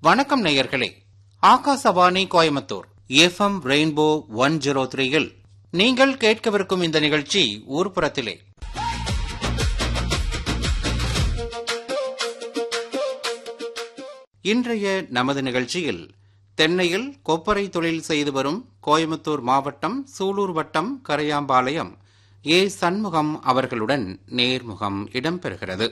வணக்கம் நேயர்களே Akashvani Coimbatore FM rainbow one zero த்ரீயில் நீங்கள் கேட்கவிருக்கும் இந்த நிகழ்ச்சி ஊர்ப்புறத்திலே இன்றைய நமது நிகழ்ச்சியில் தென்னையில் கொப்பரை தொழில் செய்து வரும் கோயம்புத்தூர் மாவட்டம் சூலூர் வட்டம் கரையாம்பாளையம் ஏ சண்முகம் அவர்களுடன் நேர்முகம் இடம்பெறுகிறது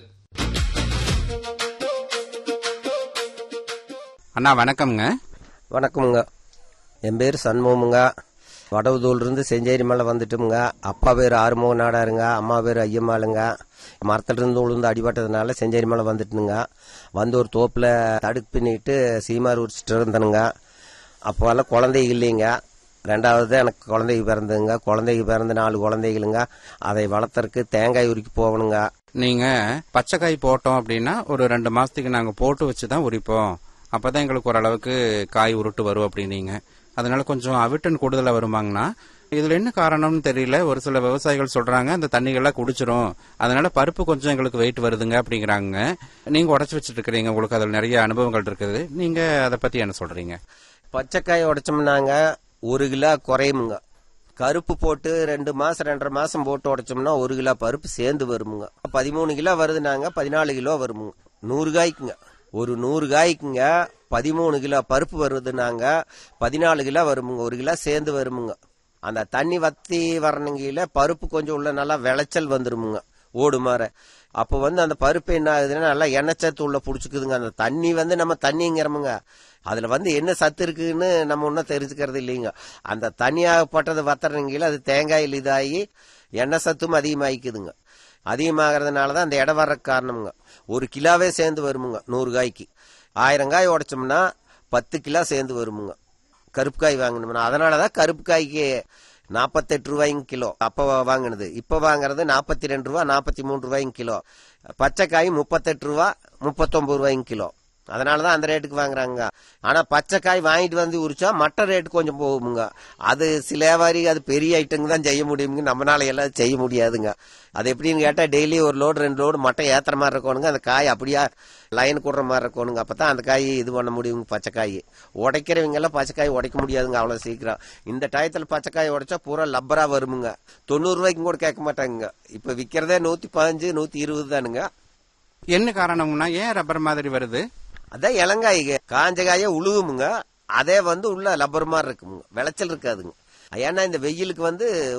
அண்ணா வணக்கம்ங்க வணக்கமுங்க என் பேர் சண்முகமுங்க வடவுதூர்லேருந்து செஞ்சேரி மேலே வந்துட்டோமுங்க அப்பா பேர் ஆறுமுக நாடாருங்க அம்மா பேர் ஐயம்மாளுங்க மரத்துலேருந்து உளுந்து அடிபட்டதுனால செஞ்சேரி மேலே வந்துட்டுனுங்க வந்து ஒரு தோப்பில் தடுப்பு பண்ணிட்டு சீமார் உரிச்சிட்டு இருந்தனுங்க அப்போல்லாம் குழந்தைங்க இல்லைங்க ரெண்டாவது எனக்கு குழந்தைங்க பிறந்ததுங்க குழந்தைங்க பிறந்த நாலு குழந்தைகளுங்க அதை வளர்த்துறக்கு தேங்காய் உரிக்க போகணுங்க நீங்க பச்சைக்காய் போட்டோம் அப்படின்னா ஒரு ரெண்டு மாசத்துக்கு நாங்க போட்டு வச்சு தான் உரிப்போம் அப்பதான் எங்களுக்கு ஓரளவுக்கு காய் உருட்டு வரும் அப்படின்னீங்க அதனால கொஞ்சம் அவிட்டன் கூடுதலா வருமாங்கண்ணா இதுல என்ன காரணம்னு தெரியல ஒரு சில விவசாயிகள் சொல்றாங்க அந்த தண்ணிகள்லாம் குடிச்சிரும் அதனால பருப்பு கொஞ்சம் எங்களுக்கு வெயிட் வருதுங்க அப்படிங்கிறாங்க நீங்க உடச்சு வச்சுட்டு இருக்கிறீங்க உங்களுக்கு அதுல நிறைய அனுபவங்கள் இருக்குது நீங்க அதை பத்தி என்ன சொல்றீங்க பச்சைக்காய் உடைச்சோம்னாங்க ஒரு கிலோ குறையுமுங்க கருப்பு போட்டு ரெண்டு மாசம் ரெண்டரை மாசம் போட்டு உடைச்சோம்னா ஒரு கிலோ பருப்பு சேர்ந்து வருமுங்க பதிமூணு கிலோ வருதுனாங்க பதினாலு கிலோ வருமுங்க நூறு காய்க்குங்க ஒரு நூறு காய்க்குங்க பதிமூணு கிலோ பருப்பு வருதுனாங்க பதினாலு கிலோ வருமுங்க ஒரு கிலோ சேர்ந்து வருமுங்க அந்த தண்ணி வத்தி வரணுங்கில பருப்பு கொஞ்சம் உள்ள நல்லா விளைச்சல் வந்துருமுங்க ஓடு மாற அப்போ வந்து அந்த பருப்பு என்ன ஆகுதுன்னா நல்லா எண்ணெய்ச்சத்து உள்ள புடிச்சுக்குதுங்க அந்த தண்ணி வந்து நம்ம தண்ணிங்கிறோமுங்க அதுல வந்து என்ன சத்து இருக்குன்னு நம்ம ஒன்றும் தெரிஞ்சுக்கிறது இல்லைங்க அந்த தண்ணியாகப்பட்டது வத்துறங்கில அது தேங்காயில் இதாகி எண்ணெய் சத்தும் அதிகமாகிக்குதுங்க அதிகமாகிறதுனால தான் அந்த இடம் வர்ற காரணமுங்க ஒரு கிலோவே சேர்ந்து வருமுங்க நூறு காய்க்கு ஆயிரம் காய் உடைச்சோம்னா பத்து கிலோ சேர்ந்து வருமுங்க கருப்பு காய் வாங்கணும்னா அதனால தான் கருப்பு காய்க்கு நாற்பத்தெட்டு ரூபாய்ங்க கிலோ அப்போ வாங்கினது இப்போ வாங்குறது நாற்பத்தி ரெண்டு ரூபா நாற்பத்தி மூணு ரூபாய்ங்க கிலோ பச்சை காய் முப்பத்தெட்டு ரூபா முப்பத்தொம்பது ரூபாய்ங்க கிலோ அதனால தான் அந்த ரேட்டுக்கு வாங்குறாங்க ஆனா பச்சை காய் வாங்கிட்டு வந்து உரிச்சா மட்ட ரேட்டு கொஞ்சம் போகுமுங்க அது சில வியாபாரி அது பெரிய ஐட்டங்க தான் செய்ய முடியுங்க நம்மளால எல்லாம் செய்ய முடியாதுங்க அது எப்படின்னு கேட்டா டெய்லி ஒரு லோடு ரெண்டு லோடு மட்டை ஏத்துற மாதிரி இருக்கணுங்க அந்த காய் அப்படியா லைன் கூடுற மாதிரி இருக்கணுங்க அப்பதான் அந்த காய் இது பண்ண முடியுங்க பச்சை காய் உடைக்கிறவங்க எல்லாம் பச்சை காய் உடைக்க முடியாதுங்க அவ்வளவு சீக்கிரம் இந்த டயத்துல பச்சை காய் உடைச்சா பூரா லப்பரா வருமுங்க தொண்ணூறு ரூபாய்க்கும் கூட கேட்க மாட்டாங்க இப்ப விக்கிறதே நூத்தி பதினஞ்சு நூத்தி இருபது தானுங்க என்ன காரணம்னா ஏன் ரப்பர் மாதிரி வருது அதான் இளங்காய்ங்க காஞ்ச காய உழுவுமுங்க அதே வந்து உள்ள லப்பர் மாதிரி இருக்குமுங்க விளைச்சல் இருக்காதுங்க ஏன்னா இந்த வெயிலுக்கு வந்து